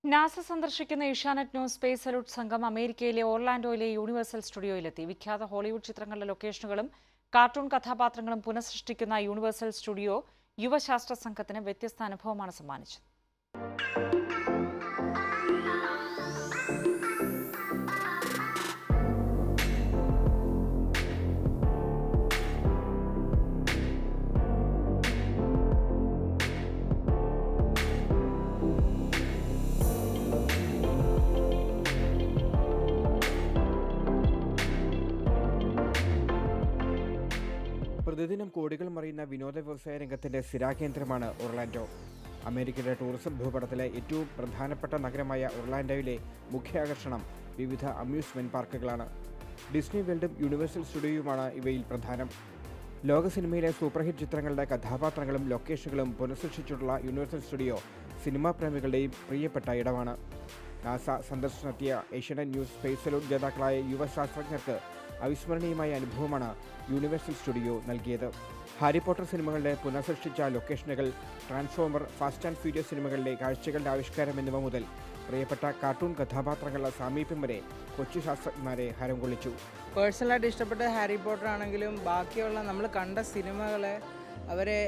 NASA സന്ദർശിക്കുന്ന Asianet news space salute സംഘം അമേരിക്കയിലെ ഓർലാൻഡോയിലെ യൂണിവേഴ്സൽ സ്റ്റുഡിയോയിലെത്തി വിഖ്യാത ഹോളിവുഡ് ചിത്രങ്ങളുടെ ലൊക്കേഷനുകളും കാർട്ടൂൺ കഥാപാത്രങ്ങളും പുനഃസൃഷ്ടിക്കുന്ന യൂണിവേഴ്സൽ സ്റ്റുഡിയോ യുവശാസ്ത്ര സംഘത്തിന് വ്യത്യസ്ത അനുഭവമാണ് സമ്മാനിച്ചത് പ്രതിദിനം കോടികൾ മറിയുന്ന വിനോദ വ്യവസായ രംഗത്തിന്റെ സ്ഥിരാകേന്ദ്രമാണ് ഒർലാൻഡോ അമേരിക്കയുടെ ടൂറിസം ഭൂപടത്തിലെ ഏറ്റവും പ്രധാനപ്പെട്ട നഗരമായ ഒർലാൻഡോയിലെ മുഖ്യ ആകർഷണം വിവിധ അമ്യൂസ്മെന്റ് പാർക്കുകളാണ് ഡിസ്നി വേൾഡും യൂണിവേഴ്സൽ സ്റ്റുഡിയോയുമാണ് ഇവയിൽ പ്രധാനം ലോക സിനിമയിലെ സൂപ്പർഹിറ്റ് ചിത്രങ്ങളുടെ കഥാപാത്രങ്ങളും ലൊക്കേഷനുകളും പുനഃസൃഷ്ടിച്ചിട്ടുള്ള യൂണിവേഴ്സൽ സ്റ്റുഡിയോ സിനിമാ പ്രേമികളുടെയും പ്രിയപ്പെട്ട ഇടമാണ് നാസ സന്ദർശനത്തിയ ഏഷ്യൻ ന്യൂസ് സ്പേസ് സലൂട്ട് ജേതാക്കളായ യുവശാസ്ത്രജ്ഞർക്ക് അവിസ്മരണീയമായ അനുഭവമാണ് യൂണിവേഴ്സൽ സ്റ്റുഡിയോ നൽകിയത് ഹാരി പോട്ടർ സിനിമകളുടെ പുനഃസൃഷ്ടിച്ച ലൊക്കേഷനുകൾ ട്രാൻസ്ഫോമർ ഫാസ്റ്റ് ആൻഡ് ഫ്യൂരിയസ് സിനിമകളിലെ കാഴ്ചകളുടെ ആവിഷ്കാരം എന്നിവ മുതൽ പ്രിയപ്പെട്ട കാർട്ടൂൺ കഥാപാത്രങ്ങളുടെ സാമീപ്യം വരെ കൊച്ചു ശാസ്ത്രജ്ഞന്മാരെ ഹരം കൊള്ളിച്ചു പേഴ്സണലായിട്ട് ഇഷ്ടപ്പെട്ട ഹാരി പോട്ടർ ആണെങ്കിലും ബാക്കിയുള്ള നമ്മൾ കണ്ട സിനിമകളെ അവരെ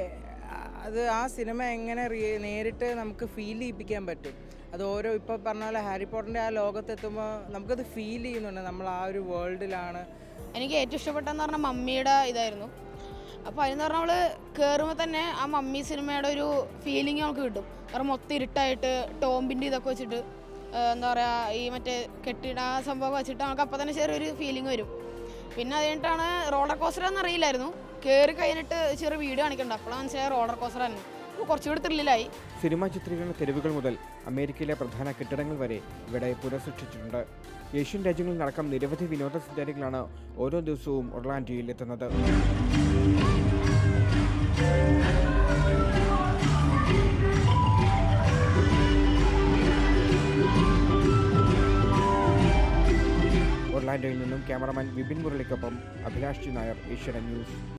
അത് ആ സിനിമ എങ്ങനെ റിയ- നേരിട്ട് നമുക്ക് ഫീൽ ചെയ്യിപ്പിക്കാൻ പറ്റും അത് ഓരോ ഇപ്പോൾ പറഞ്ഞ പോലെ ഹാരി പോട്ടറിൻ്റെ ആ ലോകത്തെത്തുമ്പോൾ നമുക്കത് ഫീൽ ചെയ്യുന്നുണ്ട് നമ്മൾ ആ ഒരു വേൾഡിലാണ് എനിക്ക് ഏറ്റവും ഇഷ്ടപ്പെട്ടെന്ന് പറഞ്ഞാൽ മമ്മിയുടെ ഇതായിരുന്നു അപ്പോൾ അതിന് പറഞ്ഞാൽ നമ്മൾ കയറുമ്പോൾ തന്നെ ആ മമ്മി സിനിമയുടെ ഒരു ഫീലിംഗ് നമുക്ക് കിട്ടും കാരണം മൊത്തം ഇരുട്ടായിട്ട് ടോമ്പിൻ്റെ ഇതൊക്കെ വെച്ചിട്ട് ആ, എന്താ പറയുക ഈ മറ്റേ കെട്ടിട ആ സംഭവം വെച്ചിട്ട് നമുക്ക് അപ്പോൾ തന്നെ ചെറിയൊരു ഫീലിംഗ് വരും പിന്നെ അത് കഴിഞ്ഞിട്ടാണ് റോളർ കോസ്റ്റർ എന്ന് അറിയില്ലായിരുന്നു കയറി കഴിഞ്ഞിട്ട് ചെറിയ വീഡിയോ കാണിക്കണ്ട അപ്പോഴാണ് മനസ്സിലായ റോളർ കോസ്റ്റർ തന്നെ അപ്പോൾ കുറച്ചുകൂടി ത്രില്ലിലായി സിനിമാ ചിത്രീകരണ തെരുവുകൾ മുതൽ അമേരിക്കയിലെ പ്രധാന കെട്ടിടങ്ങൾ വരെ ഇവിടെ പുനഃസൃഷ്ടിച്ചിട്ടുണ്ട് ഏഷ്യൻ രാജ്യങ്ങളിലടക്കം നിരവധി വിനോദസഞ്ചാരികളാണ് ഓരോ ദിവസവും ഒർലാൻഡോയിൽ എത്തുന്നത് ഒർലാൻഡോയിൽ നിന്നും ക്യാമറമാൻ വിപിൻ മുരളിക്കൊപ്പം Abhilash G Nair Asian news